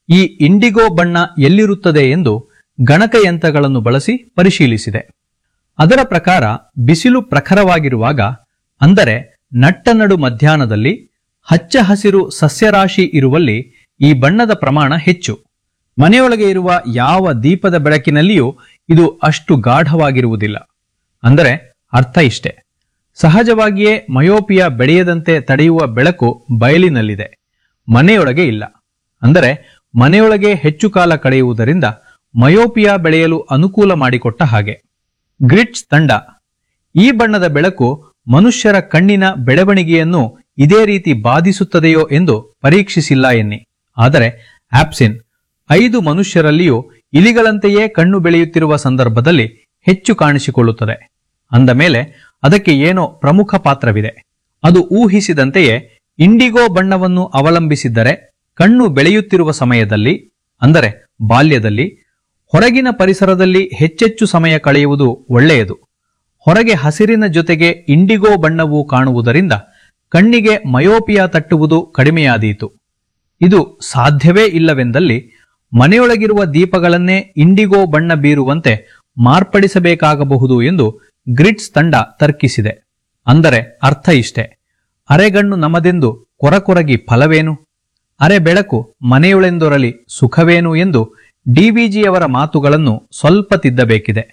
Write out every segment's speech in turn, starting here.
ಈ ಇಂಡಿಗೋ ಬಣ್ಣ ಎಲ್ಲಿರುತ್ತದೆ ಎಂದು ಗಣಕಯಂತ್ರಗಳನ್ನು ಬಳಸಿ ಪರಿಶೀಲಿಸಿದೆ ಅದರ ಪ್ರಕಾರ ಬಿಸಿಲು ಪ್ರಖರವಾಗಿರುವಾಗ ಅಂದರೆ ನಟ್ಟನಡು ಮಧ್ಯಾಹ್ನದಲ್ಲಿ ಹಚ್ಚ ಹಸಿರು ಸಸ್ಯರಾಶಿ ಇರುವಲ್ಲಿ ಈ ಬಣ್ಣದ ಪ್ರಮಾಣ ಹೆಚ್ಚು ಮನೆಯೊಳಗೆ ಇರುವ ಯಾವ ದೀಪದ ಬೆಳಕಿನಲ್ಲಿಯೂ ಇದು ಅಷ್ಟು ಗಾಢವಾಗಿರುವುದಿಲ್ಲ ಅಂದರೆ ಅರ್ಥ ಇಷ್ಟೆ ಸಹಜವಾಗಿಯೇ ಮಯೋಪಿಯ ಬೆಳೆಯದಂತೆ ತಡೆಯುವ ಬೆಳಕು ಬಯಲಿನಲ್ಲಿದೆ ಮನೆಯೊಳಗೆ ಇಲ್ಲ ಅಂದರೆ ಮನೆಯೊಳಗೆ ಹೆಚ್ಚು ಕಾಲ ಕಳೆಯುವುದರಿಂದ ಮಯೋಪಿಯ ಬೆಳೆಯಲು ಅನುಕೂಲ ಮಾಡಿಕೊಟ್ಟ ಹಾಗೆ ಗ್ರಿಟ್ಸ್ ತಂಡ ಈ ಬಣ್ಣದ ಬೆಳಕು ಮನುಷ್ಯರ ಕಣ್ಣಿನ ಬೆಳವಣಿಗೆಯನ್ನು ಇದೇ ರೀತಿ ಬಾಧಿಸುತ್ತದೆಯೋ ಎಂದು ಪರೀಕ್ಷಿಸಿಲ್ಲ ಎನ್ನಿ ಆದರೆ ಆಪ್ಸಿನ್ ಐದು ಮನುಷ್ಯರಲ್ಲಿಯೂ ಇಲಿಗಳಂತೆಯೇ ಕಣ್ಣು ಬೆಳೆಯುತ್ತಿರುವ ಸಂದರ್ಭದಲ್ಲಿ ಹೆಚ್ಚು ಕಾಣಿಸಿಕೊಳ್ಳುತ್ತದೆ ಅಂದ ಮೇಲೆ ಅದಕ್ಕೆ ಏನೋ ಪ್ರಮುಖ ಪಾತ್ರವಿದೆ ಅದು ಊಹಿಸಿದಂತೆಯೇ ಇಂಡಿಗೋ ಬಣ್ಣವನ್ನು ಅವಲಂಬಿಸಿದ್ದರೆ ಕಣ್ಣು ಬೆಳೆಯುತ್ತಿರುವ ಸಮಯದಲ್ಲಿ ಅಂದರೆ ಬಾಲ್ಯದಲ್ಲಿ ಹೊರಗಿನ ಪರಿಸರದಲ್ಲಿ ಹೆಚ್ಚೆಚ್ಚು ಸಮಯ ಕಳೆಯುವುದು ಒಳ್ಳೆಯದು ಹೊರಗೆ ಹಸಿರಿನ ಜೊತೆಗೆ ಇಂಡಿಗೋ ಬಣ್ಣವು ಕಾಣುವುದರಿಂದ ಕಣ್ಣಿಗೆ ಮಯೋಪಿಯಾ ತಟ್ಟುವುದು ಕಡಿಮೆಯಾದೀತು ಇದು ಸಾಧ್ಯವೇ ಇಲ್ಲವೆಂದಲ್ಲಿ ಮನೆಯೊಳಗಿರುವ ದೀಪಗಳನ್ನೇ ಇಂಡಿಗೋ ಬಣ್ಣ ಬೀರುವಂತೆ ಮಾರ್ಪಡಿಸಬೇಕಾಗಬಹುದು ಎಂದು ಗ್ರಿಡ್ಸ್ ತಂಡ ತರ್ಕಿಸಿದೆ ಅಂದರೆ ಅರ್ಥ ಇಷ್ಟೆ ಅರೆಗಣ್ಣು ನಮದೆಂದು ಕೊರಕೊರಗಿ ಫಲವೇನು ಅರೆ ಬೆಳಕು ಮನೆಯೊಳೆಂದೊರಲಿ ಸುಖವೇನು ಎಂದು ಡಿವಿಜಿಯವರ ಮಾತುಗಳನ್ನು ಸ್ವಲ್ಪ ತಿದ್ದಬೇಕಿದೆ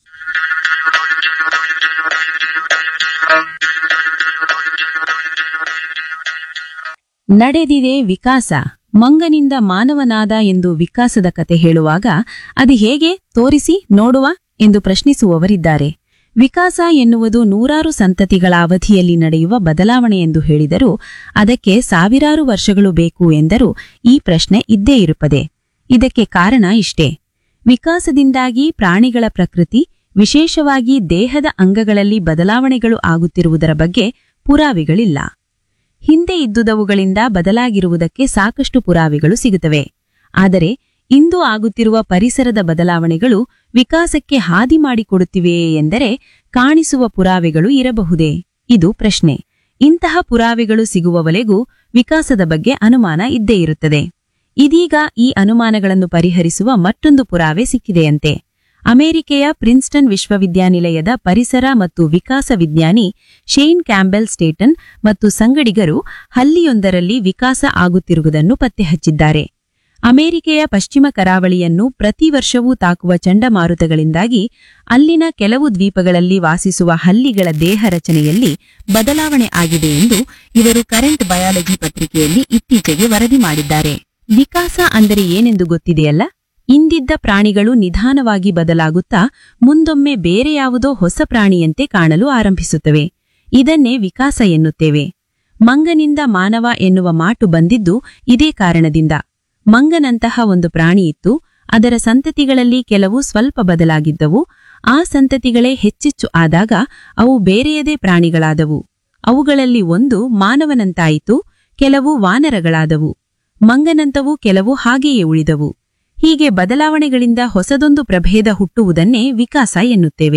ನಡೆದಿದೆ ವಿಕಾಸ ಮಂಗನಿಂದ ಮಾನವನಾದ ಎಂದು ವಿಕಾಸದ ಕತೆ ಹೇಳುವಾಗ ಅದು ಹೇಗೆ ತೋರಿಸಿ ನೋಡುವ ಎಂದು ಪ್ರಶ್ನಿಸುವವರಿದ್ದಾರೆ ವಿಕಾಸ ಎನ್ನುವುದು ನೂರಾರು ಸಂತತಿಗಳ ಅವಧಿಯಲ್ಲಿ ನಡೆಯುವ ಬದಲಾವಣೆ ಎಂದು ಹೇಳಿದರೂ ಅದಕ್ಕೆ ಸಾವಿರಾರು ವರ್ಷಗಳು ಬೇಕು ಎಂದರೂ ಈ ಪ್ರಶ್ನೆ ಇದ್ದೇ ಇರುತ್ತದೆ ಇದಕ್ಕೆ ಕಾರಣ ಇಷ್ಟೇ ವಿಕಾಸದಿಂದಾಗಿ ಪ್ರಾಣಿಗಳ ಪ್ರಕೃತಿ ವಿಶೇಷವಾಗಿ ದೇಹದ ಅಂಗಗಳಲ್ಲಿ ಬದಲಾವಣೆಗಳು ಆಗುತ್ತಿರುವುದರ ಬಗ್ಗೆ ಪುರಾವೆಗಳಿಲ್ಲ ಹಿಂದೆ ಇದ್ದುದವುಗಳಿಂದ ಬದಲಾಗಿರುವುದಕ್ಕೆ ಸಾಕಷ್ಟು ಪುರಾವೆಗಳು ಸಿಗುತ್ತವೆ ಆದರೆ ಇಂದು ಆಗುತ್ತಿರುವ ಪರಿಸರದ ಬದಲಾವಣೆಗಳು ವಿಕಾಸಕ್ಕೆ ಹಾದಿ ಮಾಡಿಕೊಡುತ್ತಿವೆಯೇ ಎಂದರೆ ಕಾಣಿಸುವ ಪುರಾವೆಗಳು ಇರಬಹುದೇ ಇದು ಪ್ರಶ್ನೆ ಇಂತಹ ಪುರಾವೆಗಳು ಸಿಗುವವರೆಗೂ ವಿಕಾಸದ ಬಗ್ಗೆ ಅನುಮಾನ ಇದ್ದೇ ಇರುತ್ತದೆ ಇದೀಗ ಈ ಅನುಮಾನಗಳನ್ನು ಪರಿಹರಿಸುವ ಮತ್ತೊಂದು ಪುರಾವೆ ಸಿಕ್ಕಿದೆಯಂತೆ ಅಮೆರಿಕೆಯ ಪ್ರಿನ್ಸ್ಟನ್ ವಿಶ್ವವಿದ್ಯಾನಿಲಯದ ಪರಿಸರ ಮತ್ತು ವಿಕಾಸ ವಿಜ್ಞಾನಿ ಶೇನ್ ಕ್ಯಾಂಬೆಲ್ ಸ್ಟೇಟನ್ ಮತ್ತು ಸಂಗಡಿಗರು ಹಲ್ಲಿಯೊಂದರಲ್ಲಿ ವಿಕಾಸ ಆಗುತ್ತಿರುವುದನ್ನು ಪತ್ತೆಹಚ್ಚಿದ್ದಾರೆ ಅಮೆರಿಕೆಯ ಪಶ್ಚಿಮ ಕರಾವಳಿಯನ್ನು ಪ್ರತಿ ವರ್ಷವೂ ತಾಕುವ ಚಂಡಮಾರುತಗಳಿಂದಾಗಿ ಅಲ್ಲಿನ ಕೆಲವು ದ್ವೀಪಗಳಲ್ಲಿ ವಾಸಿಸುವ ಹಲ್ಲಿಗಳ ದೇಹ ರಚನೆಯಲ್ಲಿ ಬದಲಾವಣೆ ಆಗಿದೆ ಎಂದು ಇವರು ಕರೆಂಟ್ ಬಯಾಲಜಿ ಪತ್ರಿಕೆಯಲ್ಲಿ ಇತ್ತೀಚೆಗೆ ವರದಿ ಮಾಡಿದ್ದಾರೆ ವಿಕಾಸ ಅಂದರೆ ಏನೆಂದು ಗೊತ್ತಿದೆಯಲ್ಲ ಇಂದಿದ್ದ ಪ್ರಾಣಿಗಳು ನಿಧಾನವಾಗಿ ಬದಲಾಗುತ್ತಾ ಮುಂದೊಮ್ಮೆ ಬೇರೆ ಯಾವುದೋ ಹೊಸ ಪ್ರಾಣಿಯಂತೆ ಕಾಣಲು ಆರಂಭಿಸುತ್ತವೆ ಇದನ್ನೇ ವಿಕಾಸ ಎನ್ನುತ್ತೇವೆ ಮಂಗನಿಂದ ಮಾನವ ಎನ್ನುವ ಮಾಟು ಬಂದಿದ್ದು ಇದೇ ಕಾರಣದಿಂದ ಮಂಗನಂತಹ ಒಂದು ಪ್ರಾಣಿ ಇತ್ತು ಅದರ ಸಂತತಿಗಳಲ್ಲಿ ಕೆಲವು ಸ್ವಲ್ಪ ಬದಲಾಗಿದ್ದವು ಆ ಸಂತತಿಗಳೇ ಹೆಚ್ಚೆಚ್ಚು ಆದಾಗ ಅವು ಬೇರೆಯದೇ ಪ್ರಾಣಿಗಳಾದವು ಅವುಗಳಲ್ಲಿ ಒಂದು ಮಾನವನಂತಾಯಿತು ಕೆಲವು ವಾನರಗಳಾದವು ಮಂಗನಂತವು ಕೆಲವು ಹಾಗೆಯೇ ಉಳಿದವು ಹೀಗೆ ಬದಲಾವಣೆಗಳಿಂದ ಹೊಸದೊಂದು ಪ್ರಭೇದ ಹುಟ್ಟುವುದನ್ನೇ ವಿಕಾಸ ಎನ್ನುತ್ತೇವೆ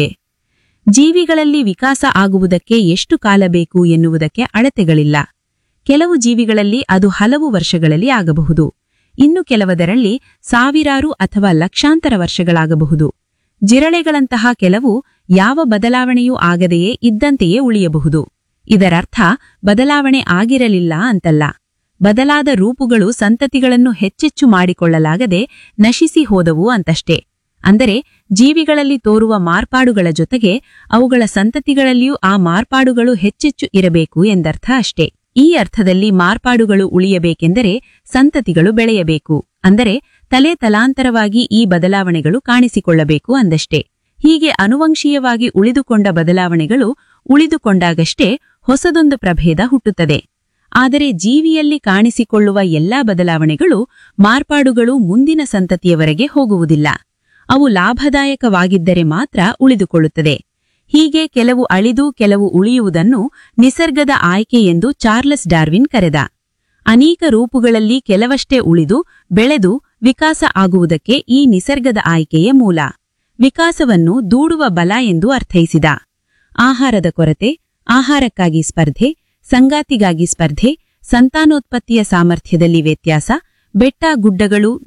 ಜೀವಿಗಳಲ್ಲಿ ವಿಕಾಸ ಆಗುವುದಕ್ಕೆ ಎಷ್ಟು ಕಾಲ ಬೇಕು ಎನ್ನುವುದಕ್ಕೆ ಅಳತೆಗಳಿಲ್ಲ ಕೆಲವು ಜೀವಿಗಳಲ್ಲಿ ಅದು ಹಲವು ವರ್ಷಗಳಲ್ಲಿ ಆಗಬಹುದು ಇನ್ನು ಕೆಲವದರಲ್ಲಿ ಸಾವಿರಾರು ಅಥವಾ ಲಕ್ಷಾಂತರ ವರ್ಷಗಳಾಗಬಹುದು ಜಿರಳೆಗಳಂತಹ ಕೆಲವು ಯಾವ ಬದಲಾವಣೆಯೂ ಆಗದೆಯೇ ಇದ್ದಂತೆಯೇ ಉಳಿಯಬಹುದು ಇದರರ್ಥ ಬದಲಾವಣೆ ಆಗಿರಲಿಲ್ಲ ಅಂತಲ್ಲ ಬದಲಾದ ರೂಪುಗಳು ಸಂತತಿಗಳನ್ನು ಹೆಚ್ಚೆಚ್ಚು ಮಾಡಿಕೊಳ್ಳಲಾಗದೆ ನಶಿಸಿ ಹೋದವು ಅಂತಷ್ಟೇ ಅಂದರೆ ಜೀವಿಗಳಲ್ಲಿ ತೋರುವ ಮಾರ್ಪಾಡುಗಳ ಜೊತೆಗೆ ಅವುಗಳ ಸಂತತಿಗಳಲ್ಲಿಯೂ ಆ ಮಾರ್ಪಾಡುಗಳು ಹೆಚ್ಚೆಚ್ಚು ಇರಬೇಕು ಎಂದರ್ಥ ಅಷ್ಟೇ ಈ ಅರ್ಥದಲ್ಲಿ ಮಾರ್ಪಾಡುಗಳು ಉಳಿಯಬೇಕೆಂದರೆ ಸಂತತಿಗಳು ಬೆಳೆಯಬೇಕು ಅಂದರೆ ತಲೆ ತಲಾಂತರವಾಗಿ ಈ ಬದಲಾವಣೆಗಳು ಕಾಣಿಸಿಕೊಳ್ಳಬೇಕು ಅಂದಷ್ಟೇ ಹೀಗೆ ಅನುವಂಶೀಯವಾಗಿ ಉಳಿದುಕೊಂಡ ಬದಲಾವಣೆಗಳು ಉಳಿದುಕೊಂಡಾಗಷ್ಟೇ ಹೊಸದೊಂದು ಪ್ರಭೇದ ಹುಟ್ಟುತ್ತದೆ ಆದರೆ ಜೀವಿಯಲ್ಲಿ ಕಾಣಿಸಿಕೊಳ್ಳುವ ಎಲ್ಲಾ ಬದಲಾವಣೆಗಳು ಮಾರ್ಪಾಡುಗಳು ಮುಂದಿನ ಸಂತತಿಯವರೆಗೆ ಹೋಗುವುದಿಲ್ಲ ಅವು ಲಾಭದಾಯಕವಾಗಿದ್ದರೆ ಮಾತ್ರ ಉಳಿದುಕೊಳ್ಳುತ್ತದೆ ಹೀಗೆ ಕೆಲವು ಅಳಿದು ಕೆಲವು ಉಳಿಯುವುದನ್ನು ನಿಸರ್ಗದ ಆಯ್ಕೆ ಎಂದು ಚಾರ್ಲಸ್ ಡಾರ್ವಿನ್ ಕರೆದ ಅನೇಕ ರೂಪುಗಳಲ್ಲಿ ಕೆಲವಷ್ಟೇ ಉಳಿದು ಬೆಳೆದು ವಿಕಾಸ ಆಗುವುದಕ್ಕೆ ಈ ನಿಸರ್ಗದ ಆಯ್ಕೆಯೇ ಮೂಲ ವಿಕಾಸವನ್ನು ದೂಡುವ ಬಲ ಎಂದು ಅರ್ಥೈಸಿದ ಆಹಾರದ ಕೊರತೆ ಆಹಾರಕ್ಕಾಗಿ ಸ್ಪರ್ಧೆ ಸಂಗಾತಿಗಾಗಿ ಸ್ಪರ್ಧೆ ಸಂತಾನೋತ್ಪತ್ತಿಯ ಸಾಮರ್ಥ್ಯದಲ್ಲಿ ವ್ಯತ್ಯಾಸ ಬೆಟ್ಟ ಗುಡ್ಡಗಳು